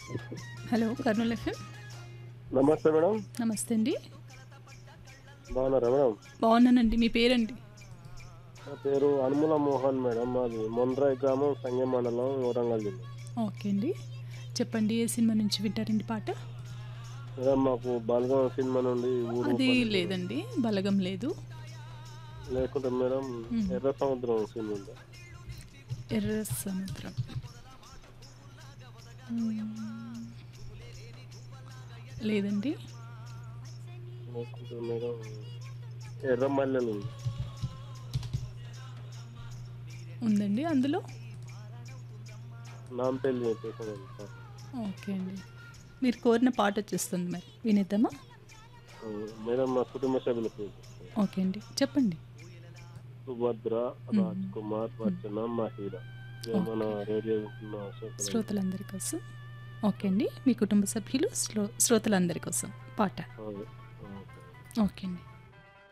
Hello Kurnool FM నమస్తే madam నమస్తే అండి బాగున్నారా మేడం బాగున్నానండి మీ పేరండి నా పేరు అనుముల మోహన్ మేడం మాది మొండ్రాయ్ గ్రామం సంగం మండలం వరంగల్ జిల్లా ఓకే అండి చెప్పండి ఏ సినిమా నుంచి వింటారండి పాట మేడం మాకు బాలగం సినిమా నుండి ఊరు అది లేదండి బలగం లేదు లేకుంటే మేడం ఎర్ర సముద్రం సినిమా ఉందా ఎర్ర సముద్రం మ్మ్. లేదండి లేకుంటే మేడం ఎర్ర మల్లెలు ఉంది ఉందండి అందులో నాంపల్లి చెప్పేసి ఓకే అండి మీరు కోరిన పాట వచ్చేస్తుంది మరి వినేద్దామా మేడం మా కుటుంబ సభ్యుల పేరు ఓకే అండి చెప్పండి సుభద్ర రాజ్ కుమార్ రచన మహిళ ఇదే మన రేడియో వింటున్న శ్రోతలు. శ్రోతలందరి కోసం ఓకే అండి మీ కుటుంబ సభ్యులు శ్రో శ్రోతలందరి కోసం పాట అవును. ఓకే. ఓకే అండి